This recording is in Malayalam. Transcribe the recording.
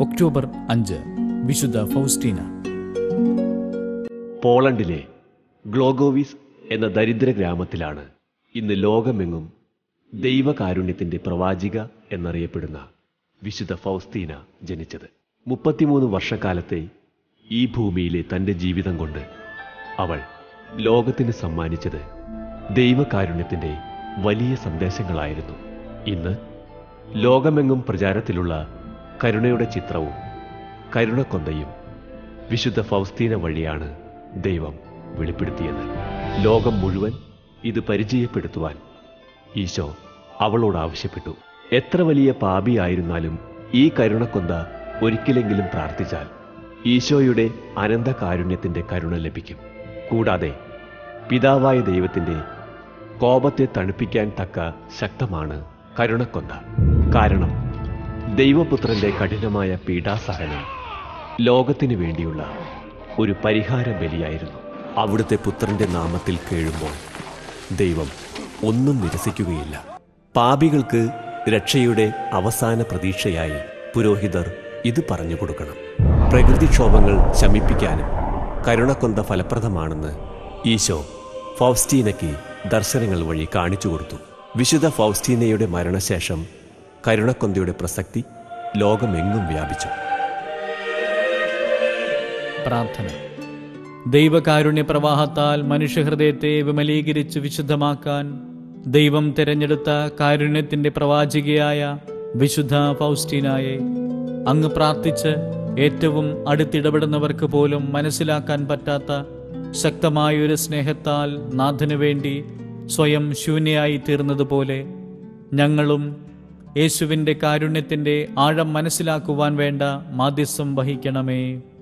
ഒക്ടോബർ അഞ്ച് വിശുദ്ധ ഫൗസ്റ്റീന പോളണ്ടിലെ ഗ്ലോഗോവിസ് എന്ന ദരിദ്ര ഗ്രാമത്തിലാണ് ഇന്ന് ലോകമെങ്ങും ദൈവകാരുണ്യത്തിന്റെ പ്രവാചിക എന്നറിയപ്പെടുന്ന വിശുദ്ധ ഫൗസ്തീന ജനിച്ചത് മുപ്പത്തിമൂന്ന് വർഷക്കാലത്തെ ഈ ഭൂമിയിലെ തന്റെ ജീവിതം കൊണ്ട് അവൾ ലോകത്തിന് സമ്മാനിച്ചത് ദൈവകാരുണ്യത്തിന്റെ വലിയ സന്ദേശങ്ങളായിരുന്നു ഇന്ന് ലോകമെങ്ങും പ്രചാരത്തിലുള്ള കരുണയുടെ ചിത്രവും കരുണക്കൊന്തയും വിശുദ്ധ ഫൗസ്തീന വഴിയാണ് ദൈവം വെളിപ്പെടുത്തിയത് ലോകം മുഴുവൻ ഇത് പരിചയപ്പെടുത്തുവാൻ ഈശോ അവളോട് ആവശ്യപ്പെട്ടു എത്ര വലിയ പാപിയായിരുന്നാലും ഈ കരുണക്കൊന്ത ഒരിക്കലെങ്കിലും പ്രാർത്ഥിച്ചാൽ ഈശോയുടെ അനന്ത കാരുണ്യത്തിന്റെ കരുണ ലഭിക്കും കൂടാതെ പിതാവായ ദൈവത്തിന്റെ കോപത്തെ തണുപ്പിക്കാൻ തക്ക ശക്തമാണ് കരുണക്കൊന്ത കാരണം ദൈവപുത്രന്റെ കഠിനമായ പീഡാസഹനം ലോകത്തിനു വേണ്ടിയുള്ള ഒരു പരിഹാര ബലിയായിരുന്നു അവിടുത്തെ പുത്രന്റെ നാമത്തിൽ കേഴുമ്പോൾ ദൈവം ഒന്നും നിരസിക്കുകയില്ല പാപികൾക്ക് രക്ഷയുടെ അവസാന പ്രതീക്ഷയായി പുരോഹിതർ ഇത് പറഞ്ഞു കൊടുക്കണം പ്രകൃതിക്ഷോഭങ്ങൾ ശമിപ്പിക്കാനും കരുണക്കൊന്ത ഫലപ്രദമാണെന്ന് ഈശോ ഫൗസ്റ്റീനയ്ക്ക് ദർശനങ്ങൾ വഴി കാണിച്ചു കൊടുത്തു വിശുദ്ധ ഫൗസ്റ്റീനയുടെ മരണശേഷം കരുണക്കൊന്തയുടെ പ്രസക്തി ലോകമെങ്ങും വ്യാപിച്ചു പ്രാർത്ഥന ദൈവകാരുണ്യ പ്രവാഹത്താൽ മനുഷ്യഹൃദയത്തെ വിമലീകരിച്ച് വിശുദ്ധമാക്കാൻ ദൈവം തിരഞ്ഞെടുത്ത കാരുണ്യത്തിന്റെ പ്രവാചികയായ വിശുദ്ധ ഫൗസ്റ്റീനായെ അങ്ങ് പ്രാർത്ഥിച്ച് ഏറ്റവും അടുത്തിടപെടുന്നവർക്ക് പോലും മനസ്സിലാക്കാൻ പറ്റാത്ത ശക്തമായൊരു സ്നേഹത്താൽ നാഥനു വേണ്ടി സ്വയം ശൂന്യയായി തീർന്നതുപോലെ ഞങ്ങളും യേശുവിൻ്റെ കാരുണ്യത്തിൻ്റെ ആഴം മനസ്സിലാക്കുവാൻ വേണ്ട മാധ്യസ്ഥം വഹിക്കണമേ